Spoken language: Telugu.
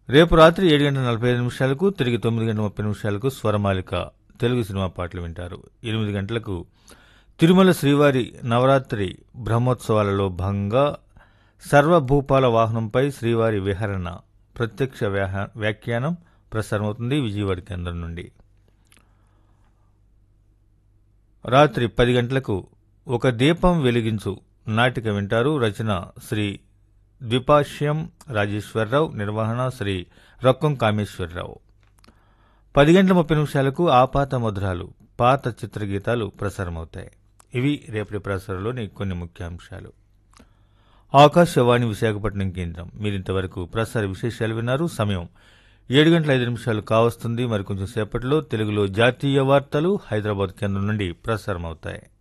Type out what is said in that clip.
రేపు రాత్రి ఏడు గంటల నలభై ఐదు నిమిషాలకు తిరిగి తొమ్మిది గంటల ముప్పై నిమిషాలకు స్వరమాలిక తెలుగు సినిమా పాటలు వింటారు ఎనిమిది గంటలకు తిరుమల శ్రీవారి నవరాత్రి బ్రహ్మోత్సవాలలో భాగంగా సర్వభూపాల వాహనంపై శ్రీవారి విహరణ ప్రత్యక్ష వ్యాహ- వ్యాఖ్యానం ప్రసారమవుతుంది విజయవాడ కేంద్రం నుండి రాత్రి పది గంటలకు ఒక దీపం వెలిగించు నాటిక వింటారు రచన శ్రీ ద్విపాష్యం రాజేశ్వరరావు నిర్వహణ శ్రీ రొక్కం కామేశ్వరరావు పది గంటల ముప్పై నిమిషాలకు ఆపాత ముద్రాలు పాత చిత్రగీతాలు ప్రసారమవుతాయి ఇవి రేపటి ప్రసారంలోని కొన్ని ముఖ్యాంశాలు ఆకాశవాణి విశాఖపట్నం కేంద్రం మీరింతవరకు ప్రసార విశేషాలు విన్నారు సమయం ఏడు గంటల ఐదు నిమిషాలు కావస్తుంది మరికొంచెం సేపట్లో తెలుగులో జాతీయ వార్తలు హైదరాబాద్ కేంద్రం నుండి ప్రసారమవుతాయి